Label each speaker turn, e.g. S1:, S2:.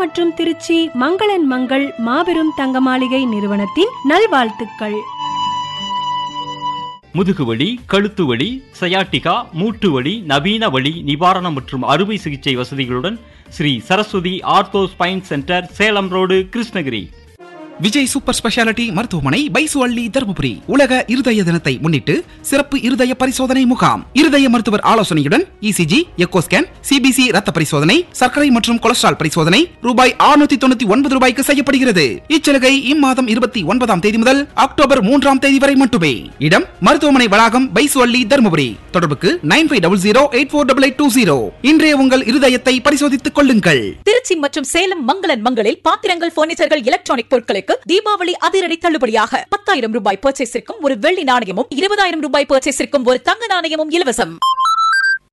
S1: மற்றும் திருச்சி மங்களன் மங்கள் மாபெரும் தங்க மாளிகை நிறுவனத்தின் நல்வாழ்த்துக்கள்
S2: முதுகுவலி கழுத்து வலி சயாட்டிகா மூட்டு வலி நவீன வலி நிவாரணம் மற்றும் அறுவை சிகிச்சை வசதிகளுடன் Shri Saraswati ortho spine centre Salem road Krishnagiri
S3: Vijay super speciality மருத்துவமனை பைசு அள்ளி தருமபுரி உலக இருதய தினத்தை முன்னிட்டு சிறப்பு இருதய பரிசோதனை முகாம் இருதய மருத்துவர் ஆலோசனையுடன் இசிஜி எக்கோ ஸ்கேன் சிபிசி ரத்த பரிசோதனை சர்க்கரை மற்றும் கொலஸ்ட்ரால் பரிசோதனை ரூபாய் 699 தொண்ணூத்தி ஒன்பது ரூபாய்க்கு செய்யப்படுகிறது இச்சலுகை இம்மாதம் இருபத்தி ஒன்பதாம் தேதி முதல் அக்டோபர் மூன்றாம் தேதி வரை மட்டுமே இடம் மருத்துவமனை வளாகம் பைசு அள்ளி தருமபுரி தொடர்புக்கு nine five double zero eight four double eight two zero இன்றைய உங்கள் இருதயத்தை பரிசோதித்துக் கொள்ளுங்கள்
S4: திருச்சி மற்றும் சேலம் மங்களன் மங்களில் பாத்திரங்கள் பர்னிச்சர்கள் எலக்ட்ரானிக் பொருட்களுக்கு தீபாவளி அதிரடி தள்ளுபடியாக பத்தாயிரம் ரூபாய் பர்ச்சேஸிற்கும் ஒரு வெள்ளி நாணயமும் இருபதாயிரம் ரூபாய் பர்ச்சேஸிற்கும் ஒரு தங்க நாணயமும் இலவசம்